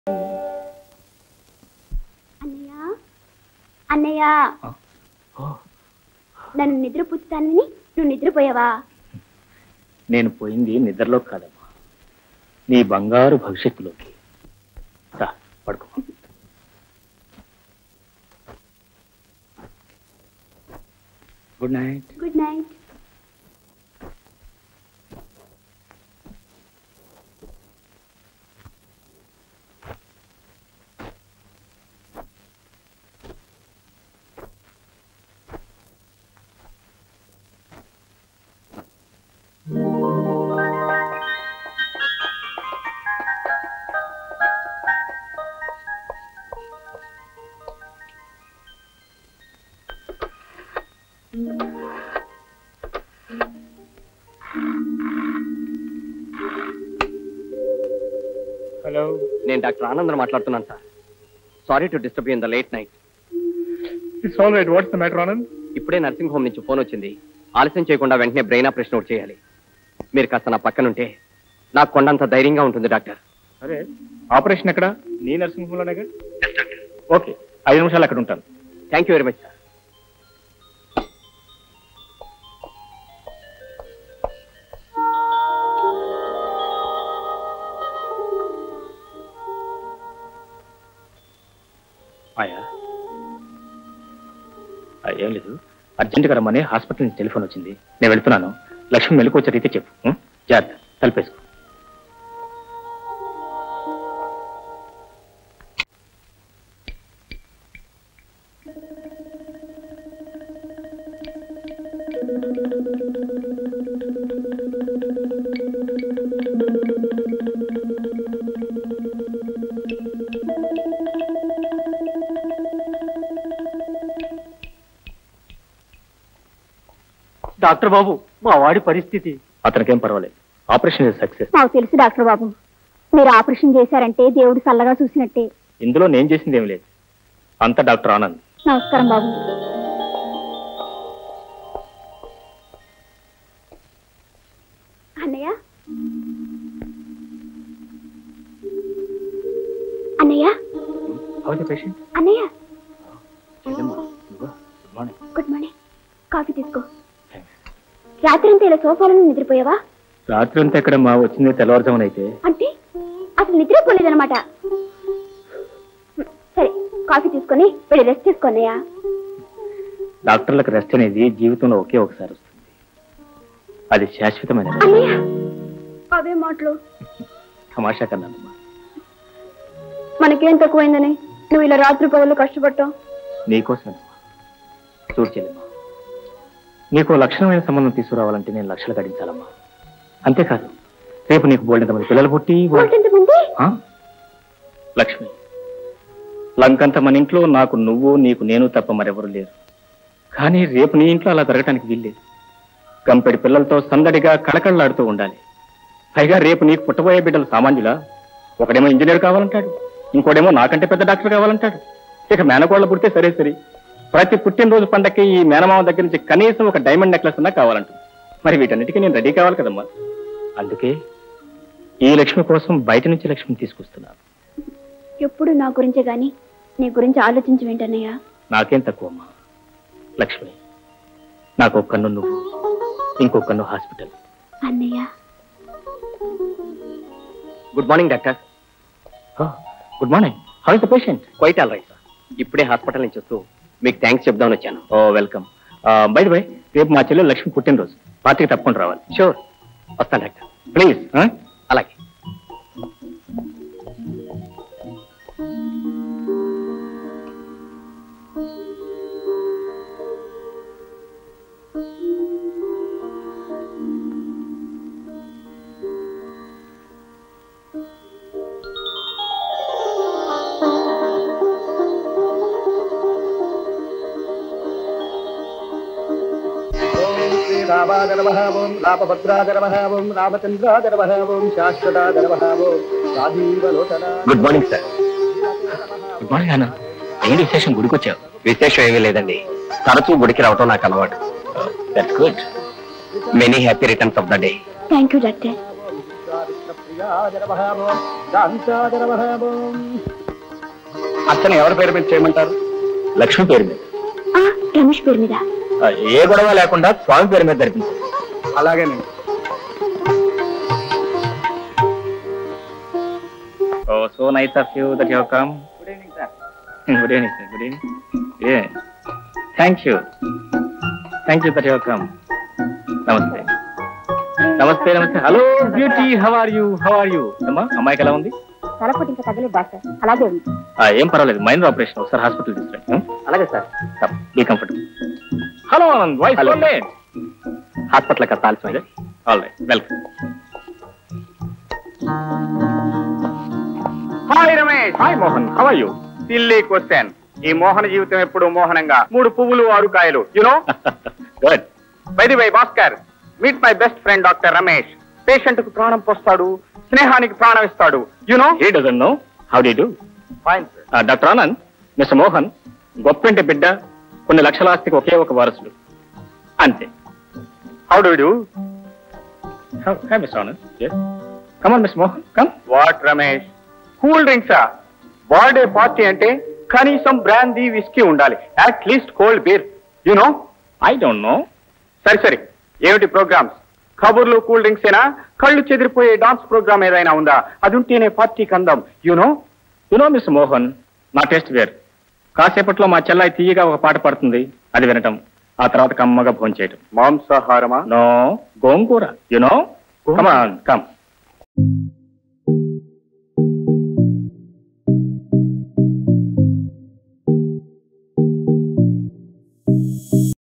అన్నయ్య అన్నయ్య నన్ను నిద్రపుచ్చుతానని నువ్వు నిద్రపోయావా నేను పోయింది నిద్రలో కాదమ్మా నీ బంగారు భవిష్యత్తులోకి రా, పడుకో good night good night hello నేను డాక్టర్ ఆనంద్ మాట్లాడుతున్నాను sir sorry to disturb in the late night it's all right what's the matter Anand ఇప్పుడే నర్సింగ్ హోమ్ నుంచి ఫోన్ వచ్చింది ఆలస్యం చేయకుండా వెంటనే బ్రెయిన్ ఆపరేషన్ ఒకటి చేయాలి మీరు కాస్త నా పక్కనుంటే నాకు కొండంత ధైర్యంగా ఉంటుంది డాక్టర్ సరే ఆపరేషన్ ఎక్కడ నీ నర్సింగ్ హోమ్లోనే ఓకే ఐదు నిమిషాలు అక్కడ ఉంటాను thank you very much sir ఆయా ఆ, ఏం లేదు అర్జెంటుగా రమ్మని హాస్పిటల్ నుంచి టెలిఫోన్ వచ్చింది నేను వెళ్తున్నాను లక్ష్మి మెలకు వచ్చే రీతే చెప్పు ఉం? జాగ్రత్త తలిపేసుకో డాక్టర్ బాబు మా వాడి పరిస్థితి అతనికేం పర్వాలేదు ఆపరేషన్ ఇస్ సక్సెస్ నాకు తెలుసు డాక్టర్ బాబు మీరు ఆపరేషన్ చేశారంటే దేవుడు చల్లగా చూసినట్టే ఇందులో నేను చేసింది ఏం లేదు అంత డాక్టర్ ఆనంద్ నమస్కారం బాబు అన్నయ్య అన్నయ్య హౌ ద పేషెంట్ అన్నయ్య good morning good morning coffee తీసుకో రాత్రి అంతా ఇలా సోఫాలను నిద్రపోయావా రాత్రి అంతా ఎక్కడ మా వచ్చింది తెల్లవారుజామున అయితే అంటే అసలు నిద్రపోలేదన్నమాట సరే కాఫీ తీసుకొని వెళ్ళి రెస్ట్ తీసుకోన్నయ్యా డాక్టర్లకు రెస్ట్ అనేది జీవితంలో ఒకే ఒకసారి వస్తుంది అది శాశ్వతమైనది అన్నయ్య అవే మాటలు తమాషా కన్నానమ్మా మనకేం తక్కువైందని నువ్వు ఇలా రాత్రి పగలు కష్టపడతావు నీకోసం చూడు చెల్లెమ్మా నీకు లక్షణమైన సంబంధం తీసుకురావాలంటే నేను లక్షలు గడించాలమ్మా అంతేకాదు రేపు నీకు బోల్డంత మంది పిల్లలు పుట్టి వా- ముందే ఆ? లక్ష్మి లంకంత మన ఇంట్లో నాకు నువ్వు నీకు నేను తప్ప మరెవరు లేరు కానీ రేపు నీ ఇంట్లో అలా జరగటానికి వీల్లేదు గంపెడి పిల్లలతో సందడిగా కళకళలాడుతూ ఉండాలి పైగా రేపు నీకు పుట్టబోయే బిడ్డలు సామాన్యులా ఒకడేమో ఇంజనీర్ కావాలంటాడు ఇంకోడేమో నాకంటే పెద్ద డాక్టర్ కావాలంటాడు ఇక మేనకోళ్ళ పుడితే సరే సరే ప్రతి పుట్టినరోజు పండక్కి ఈ మేనమామ దగ్గర నుంచి కనీసం ఒక డైమండ్ నెక్లెస్ అన్నా కావాలంటుంది మరి వీటన్నిటికీ నేను రెడీ కావాలి కదమ్మా అందుకే ఈ లక్ష్మి కోసం బయట నుంచి లక్ష్మిని తీసుకొస్తున్నాను ఎప్పుడు నా గురించే గాని నీ గురించి ఆలోచించి వింటన్నయ్యా నాకేం తక్కువమ్మా లక్ష్మి నాకు ఒక కన్ను నువ్వు ఇంకో కన్ను హాస్పిటల్ అన్నయ్య good morning doctor good morning how is the patient quite all right sir ఇప్పుడే హాస్పిటల్ నుంచి వస్తూ మీకు థ్యాంక్స్ చెప్దామని వచ్చాను ఓ వెల్కమ్ బై బై రేపు మా చెల్లెలు లక్ష్మి పుట్టినరోజు పార్టీకి తప్పకుండా రావాలి షూర్ వస్తాను డాక్టర్ ప్లీజ్ అలాగే ఓం శ్రీరామాయ నమః ఓం రామభద్రాయ నమః ఓం రామచంద్రాయ నమః ఓం శాశ్వతాయ నమః ఓం రాజీవలోచన good morning sir good morning అన్న ఏంటి విశేషం గుడికొచ్చావు విశేషం ఏమీ లేదండి తరచూ గుడికి రావటం నాకు అలవాటు that's good many happy returns of the day thank you doctor శ్రీరాజ నమః ఓం శాంతాజ నమః ఓం అర్చన ఎవరి పేరు మీద చేయమంటారు లక్ష్మి పేరు మీద ఆ, రమేష్ పేరు మీద ఆ, ఏ గొడవ లేకుండా స్వామి పేరు మీద జరిపించారు అలాగేనండి oh so nice of you that you come good evening sir good evening sir good evening ఏ thank you thank you that you come నమస్తే నమస్తే నమస్తే hello beauty how are you how are you అమ్మా అమ్మాయికి ఎలా ఉంది తలపోటు ఇంకా తగ్గలేదు డాక్టర్ అలాగే ఉంది ఆ, ఏం పర్వాలేదు మైనర్ ఆపరేషన్ ఒకసారి హాస్పిటల్ తీసుకురండి అలాగే sir be comfortable hello Anand voice Hello. Hospital కదా ఆలస్యం all right welcome hi Ramesh hi Mohan how are you silly question ఈ మోహన జీవితం ఎప్పుడు మోహనంగా మూడు పువ్వులు ఆరు కాయలు you know good by the way Bhaskar meet my best friend doctor Ramesh patient కు ప్రాణం పోస్తాడు స్నేహానికి ప్రాణం ఇస్తాడు you know he doesn't know how do do fine doctor Anand mister Mohan గొప్పింటి బిడ్డ కొన్ని లక్షల ఆస్తికి ఒకే ఒక వారసుడు అంతే how do do hi mister Anand come on miss Mohan come what Ramesh cool డ్రింక్సా బర్త్డే పార్టీ అంటే కనీసం బ్రాందీ విస్కీ ఉండాలి at least cold beer you know I don't know సరే సరే ఏమిటి ప్రోగ్రామ్స్ కబుర్లు కూల్ డ్రింక్స్ ఏనా కళ్ళు చెదిరిపోయే డాన్స్ ప్రోగ్రామ్ ఏదైనా ఉందా అది ఉంటేనే పార్టీకి అందం you know you know miss Mohan నా టేస్ట్ వేరు కాసేపట్లో మా చెల్లాయి తీయగా ఒక పాట పడుతుంది అది వినటం ఆ తర్వాత కమ్మగా భోంచేయటం మాంసాహారమా no gongura you know come on come